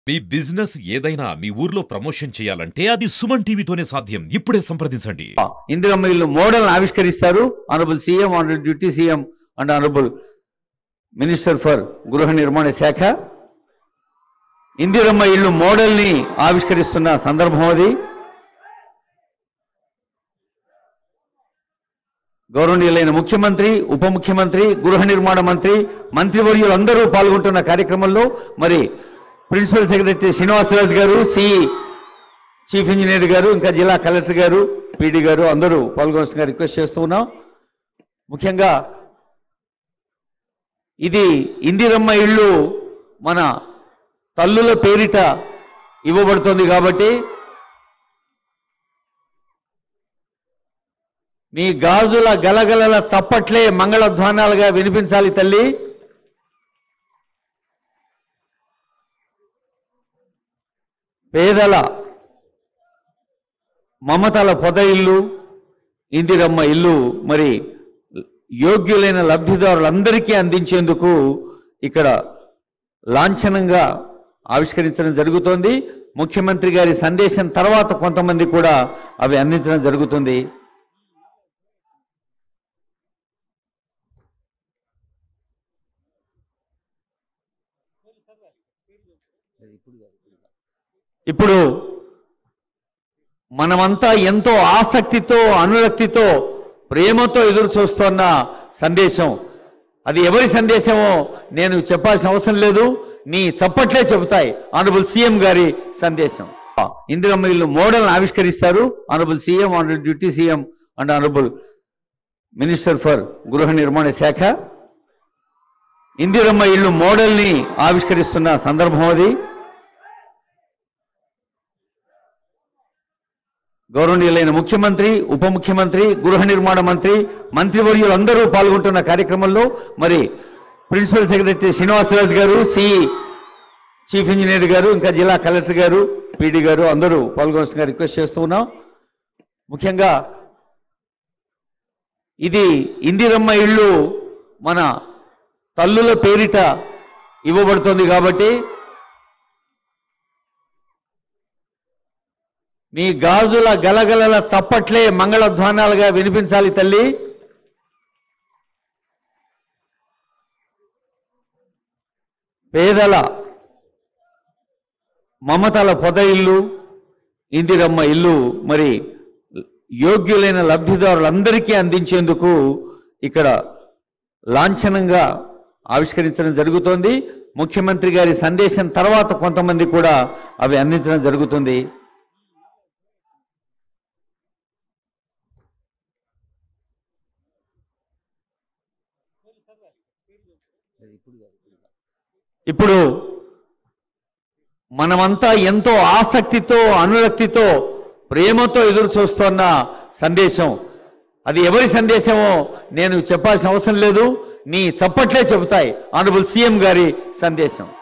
మీ business ఏదైనా మీ ఊర్లో promotion చేయాలంటే అది సుమన్ టీవీతోనే సాధ్యం ఇప్పుడే సంప్రదించండి ఇందిరమ్మ ఇల్లు మోడల్ ఆవిష్కరిస్తారు honourable CM honourable deputy CM and honourable minister for గృహ నిర్మాణ శాఖ ఇందిరమ్మ ఇల్లు మోడల్ ని ఆవిష్కరిస్తున్న సందర్భం అది గౌరవనీయులైన ముఖ్యమంత్రి ఉప ముఖ్యమంత్రి గృహ నిర్మాణ మంత్రి మంత్రివర్యులు అందరూ పాల్గొంటున్న కార్యక్రమంలో మరి ప్రిన్సిపల్ సెక్రటరీ శ్రీనివాసరాజు గారు సిఈ చీఫ్ ఇంజనీర్ గారు ఇంకా జిల్లా కలెక్టర్ గారు పీడీ గారు అందరూ పాల్గొనాల్సిందిగా రిక్వెస్ట్ చేస్తూ ఉన్నాం ముఖ్యంగా ఇది ఇందిరమ్మ ఇల్లు మన తల్లుల పేరిట ఇవ్వబడుతుంది కాబట్టి మీ గాజుల గలగలల చప్పట్లే మంగళధ్వానాలుగా వినిపించాలి తల్లి పేదల మమతల పొద ఇల్లు ఇందిరమ్మ ఇల్లు మరి యోగ్యులైన లబ్ధిదారులందరికీ అందించేందుకు ఇక్కడ లాంఛనంగా ఆవిష్కరించడం జరుగుతోంది ముఖ్యమంత్రి గారి సందేశం తర్వాత కొంతమంది కూడా అవి అందించడం జరుగుతుంది ఇప్పుడు మనమంతా ఎంతో ఆసక్తితో అనురక్తితో ప్రేమతో ఎదురు చూస్తున్న సందేశం అది ఎవరి సందేశమో నేను చెప్పాల్సిన అవసరం లేదు నీ చప్పట్లే చెబుతాయి ఆనరబుల్ సీఎం గారి సందేశం ఇందిరమ్మ ఇల్లు మోడల్ ఆవిష్కరిస్తారు honourable CM honourable deputy CM and honourable minister for గృహ నిర్మాణ శాఖ ఇందిరమ్మ ఇల్లు మోడల్ ని ఆవిష్కరిస్తున్న సందర్భం అది గౌరవనీయులైన ముఖ్యమంత్రి ఉప ముఖ్యమంత్రి గృహ నిర్మాణ మంత్రి మంత్రివర్యులు అందరూ పాల్గొంటున్న కార్యక్రమంలో మరి ప్రిన్సిపల్ సెక్రటరీ శ్రీనివాసరాజు గారు సిఈ చీఫ్ ఇంజనీర్ గారు ఇంకా జిల్లా కలెక్టర్ గారు పీడీ గారు అందరూ పాల్గొనాల్సిందిగా రిక్వెస్ట్ చేస్తూ ఉన్నాం ముఖ్యంగా ఇది ఇందిరమ్మ ఇల్లు మన తల్లుల పేరిట ఇవ్వబడుతుంది కాబట్టి మీ గాజుల గలగలల చప్పట్లే మంగళధ్వానాలుగా వినిపించాలి తల్లి పేదల మమతల పొద ఇల్లు ఇందిరమ్మ ఇల్లు మరి యోగ్యులైన లబ్ధిదారులందరికీ అందించేందుకు ఇక్కడ లాంఛనంగా ఆవిష్కరించడం జరుగుతోంది ముఖ్యమంత్రి గారి సందేశం తర్వాత కొంతమంది కూడా అవి అందించడం జరుగుతుంది ఇప్పుడు మనమంతా ఎంతో ఆసక్తితో అనురక్తితో ప్రేమతో ఎదురు చూస్తున్న సందేశం అది ఎవరి సందేశమో నేను చెప్పాల్సిన అవసరం లేదు నీ చప్పట్లే చెబుతాయి ఆనరబుల్ సీఎం గారి సందేశం